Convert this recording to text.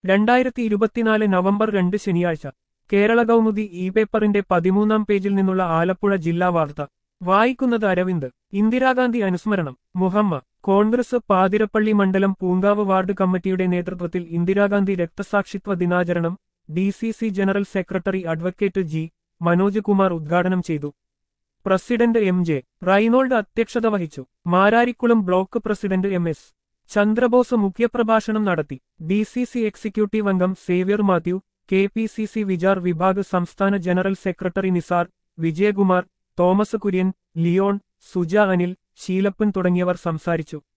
രണ്ടായിരത്തി ഇരുപത്തിനാല് നവംബർ രണ്ട് ശനിയാഴ്ച കേരള കൗമുദി ഇ പേപ്പറിന്റെ പതിമൂന്നാം പേജിൽ നിന്നുള്ള ആലപ്പുഴ ജില്ലാ വാർത്ത വായിക്കുന്നത് അരവിന്ദ് ഇന്ദിരാഗാന്ധി അനുസ്മരണം മുഹമ്മ കോൺഗ്രസ് പാതിരപ്പള്ളി മണ്ഡലം പൂങ്കാവ് വാർഡ് കമ്മിറ്റിയുടെ നേതൃത്വത്തിൽ ഇന്ദിരാഗാന്ധി രക്തസാക്ഷിത്വ ദിനാചരണം D C C general secretary advocate G Manoj Kumar ഉദ്ഘാടനം ചെയ്തു പ്രസിഡന്റ് എം ജെ റൈനോൾഡ് അധ്യക്ഷത വഹിച്ചു Mararikulam block president M S Chandrabose മുഖ്യപ്രഭാഷണം നടത്തി ഡി സി സി എക്സിക്യൂട്ടീവ് അംഗം Xavier Mathew K P C C Vichar Vibhag സംസ്ഥാന general secretary Nisar Vijayakumar Thomas Kurian Leon Suja Anil Sheelappan തുടങ്ങിയവർ സംസാരിച്ചു